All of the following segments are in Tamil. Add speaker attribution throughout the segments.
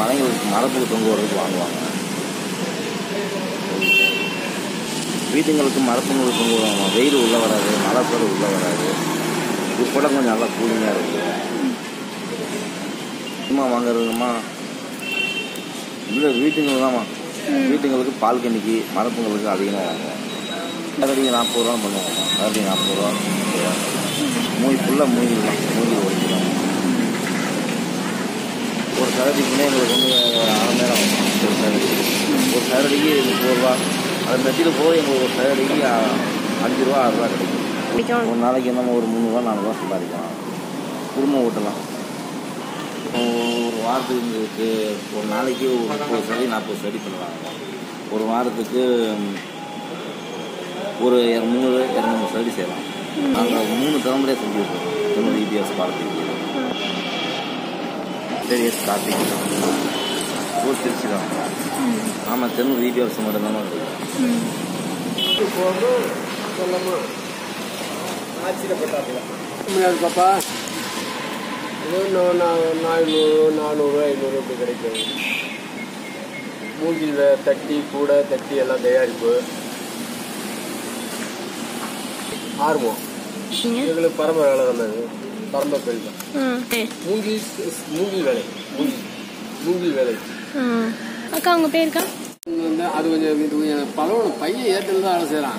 Speaker 1: மலைங்களுக்கு மரத்துக்கு தொங்க வரதுக்கு வாங்குவாங்க வீட்டுங்களுக்கு மரத்துங்களுக்கு தொங்க வருவாங்க வெயில் உள்ளே வராது மழை கூட உள்ளே வராது இது கூட கொஞ்சம் நல்லா கூலிங்காக இருக்குது சும்மா வாங்குறதுமா இல்லை வீட்டுங்களுக்கு தான்மா வீட்டுங்களுக்கு பால் கன்னிக்கு மரப்புங்களுக்கு அதிகமாக வாங்குவோம் கரடிக்கு நாற்பது ரூபா பண்ணுவாங்க கரடி நாற்பது ரூபா முப்பது ரூபா மூவி ஃபுல்லாக மூங்கில் தான் மூங்கில் ஒழிக்கலாம் ஒரு கரடிக்குன்னே எங்களுக்கு வந்து அரை நேரம் ஆகும் ஒரு கரடி ஒரு கரடிக்கு முப்பது ரூபா அது மெட்டியில் போய் எங்களுக்கு ஒரு கரடிக்கு அ- அஞ்சு ரூபா ஆறு ரூபா கிடைக்கும்
Speaker 2: பிடிக்கும்
Speaker 1: ஒரு நாளைக்கு நம்ம ஒரு முந்நூறுரூவா நானூறுரூவா சம்பாதிக்கலாம் குடும்பம் ஓட்டலாம் ஒரு வாரத்துக்கு எங்களுக்கு ஒரு நாளைக்கு ஒரு முப்பது சரி நாற்பது சரி பண்ணுவாங்க ஒரு வாரத்துக்கு ம், ஒரு இரநூறு இரநூறு சரி செய்யலாம் நாங்கள் மூணு தலைமுறையாக செஞ்சுருக்கோம் தமிழ் இபிஎஸ் பாடத்துக்கு இபிஎஸ் கார்த்திக் ஊர் திருச்சி தான் ஆமாம் தென்னூர் இபிஎஸ் மட்டும் தான் இருக்குது
Speaker 3: முடியாது பாப்பா ஏதோ நான் நான் நானூறு நானூறு ஐநூறு இப்படி கிடைக்கும் மூங்கில் வே- தட்டி கூடை தட்டி எல்லாம் தயாரிப்பு ஆர்வம்
Speaker 2: நீங்கள்
Speaker 3: எங்களுக்கு பரம்பரை வேலை தான் இது பரம்பரை தொழில் தான்
Speaker 2: ம் ஏ
Speaker 3: மூங்கில் மூங்கில் வேலை மூங்கில் மூங்கில் வேலை
Speaker 2: ம் அக்கா உங்கள் பேருக்கா
Speaker 3: இது வந்து அது கொஞ்சம் இது கொஞ்சம் பழகணும் பையன் ஏற்றில் தான் வேலை செய்கிறான்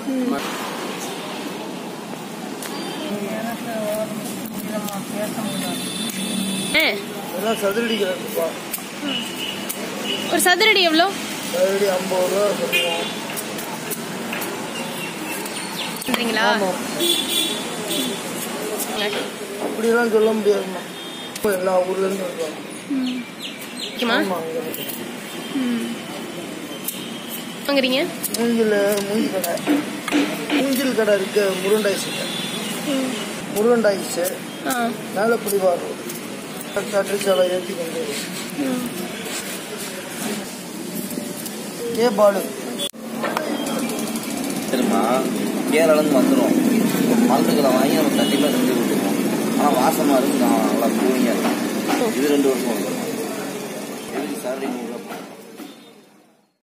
Speaker 2: ஏ
Speaker 4: எல்லாம் சதுரடி கிடக்குப்பா
Speaker 2: ஒரு சதுரடி எவ்வளோ
Speaker 4: சதுரடி ஐம்பது ரூபா சொல்லுவோம்
Speaker 2: சொல்கிறீங்களா
Speaker 4: அப்படிலாம் சொல்ல முடியாதும்மா இப்ப எல்லா ஊர்ல இருந்து வருவாங்க
Speaker 2: ஓகேம்மா
Speaker 4: ஆமா, இங்க
Speaker 2: ம் வாங்குறீங்க
Speaker 4: மூங்கில் மூங்கி கடை மூங்கில் கடை இருக்கு முருகண்டாய்ஸ் முருகண்டாய்ஸ்
Speaker 2: ஆ
Speaker 4: மேலே பிடிவார் கட்டு சாலை ஏற்றி கொண்டு
Speaker 2: ம்
Speaker 4: ஏ பாலு
Speaker 1: சரிம்மா கேரளந்து வந்துடும் மருந்துகளை வாங்கி நம்ம கண்டிப்பாக செஞ்சு கொடுத்துருவோம் ஆனால் வாசமாக இருக்கு நான் நல்லா கூலிங்காக இருக்கும் இது ரெண்டு வருஷம் வந்துடும் சாலரி நூறுரூவா